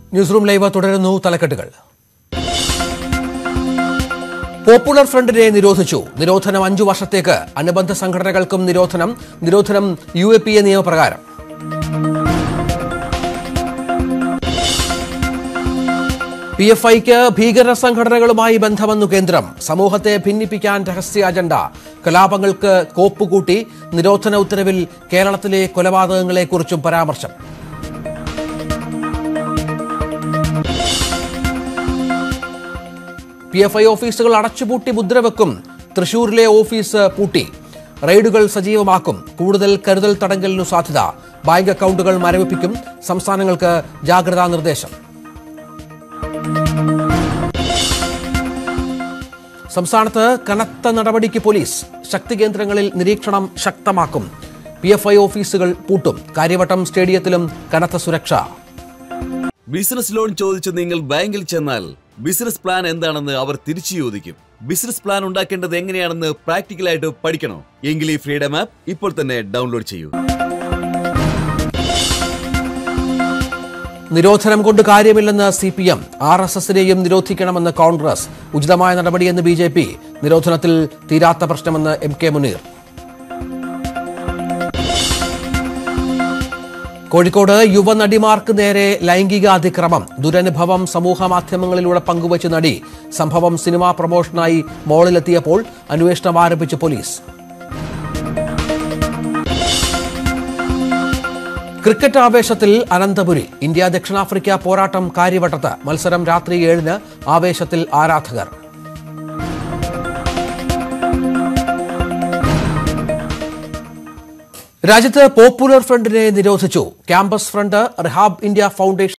news room live തുടരുന്നു തലക്കെട്ടുകൾ popular ഫ്രണ്ടിനെ നിരോധിച്ചു നിരോധനം അഞ്ചു വർഷത്തേക്ക് അനുബന്ധ സംഘടനകൾക്കും നിരോധനം നിരോധനം യു എ പി എ നിയമപ്രകാരം പി എഫ് ഐക്ക് ഭീകര സംഘടനകളുമായി ബന്ധമെന്നു കേന്ദ്രം സമൂഹത്തെ ഭിന്നിപ്പിക്കാൻ രഹസ്യ അജണ്ട കലാപങ്ങൾക്ക് കോപ്പുകൂട്ടി നിരോധന ഉത്തരവിൽ കേരളത്തിലെ കൊലപാതകങ്ങളെക്കുറിച്ചും പരാമർശം പി എഫ് ഐ ഓഫീസുകൾ അടച്ചുപൂട്ടി മുദ്രവെക്കും തൃശൂരിലെ ഓഫീസ് പൂട്ടി റെയ്ഡുകൾ സജീവമാക്കും കൂടുതൽ കരുതൽ തടങ്കലിനു സാധ്യത ബാങ്ക് അക്കൗണ്ടുകൾ മരവിപ്പിക്കും സംസ്ഥാനങ്ങൾക്ക് ജാഗ്രതാ നിർദ്ദേശം സംസ്ഥാനത്ത് കനത്ത നടപടിക്ക് പോലീസ് ശക്തി കേന്ദ്രങ്ങളിൽ നിരീക്ഷണം ശക്തമാക്കും പി എഫ് ഐ ഓഫീസുകൾ പൂട്ടും കാര്യവട്ടം സ്റ്റേഡിയത്തിലും കനത്ത സുരക്ഷ ബിസിനസ് ലോൺ ചോദിച്ച് നിങ്ങൾ ബാങ്കിൽ ചെന്നാൽ ബിസിനസ് പ്ലാൻ എന്താണെന്ന് അവർ തിരിച്ചു ചോദിക്കും ബിസിനസ് പ്ലാൻ ഉണ്ടാക്കേണ്ടത് എങ്ങനെയാണെന്ന് പ്രാക്ടിക്കലായിട്ട് പഠിക്കണോ എങ്കിൽ ഈ ഫ്രീഡം ആപ്പ് ഇപ്പോൾ തന്നെ ഡൗൺലോഡ് ചെയ്യൂ നിരോധനം കൊണ്ട് കാര്യമില്ലെന്ന് C P M R S എസിനെയും നിരോധിക്കണമെന്ന് കോൺഗ്രസ് ഉചിതമായ നടപടിയെന്ന് ബി ജെ പി നിരോധനത്തിൽ തീരാത്ത പ്രശ്നമെന്ന് എം കെ മുനീർ കോഴിക്കോട് യുവനടിമാർക്ക് നേരെ ലൈംഗിക അതിക്രമം ദുരനുഭവം സമൂഹ മാധ്യമങ്ങളിലൂടെ പങ്കുവച്ച് നടി സംഭവം സിനിമാ പ്രമോഷനായി മോളിലെത്തിയപ്പോൾ അന്വേഷണം ആരംഭിച്ചു പോലീസ് ക്രിക്കറ്റ് ആവേശത്തിൽ അനന്തപുരി ഇന്ത്യ ദക്ഷിണാഫ്രിക്ക പോരാട്ടം കാര്യവട്ടത്ത് മത്സരം രാത്രി ഏഴിന് ആവേശത്തിൽ ആരാധകർ രാജ്യത്ത് പോപ്പുലർ ഫ്രണ്ടിനെ നിരോധിച്ചു campus front rehab India foundation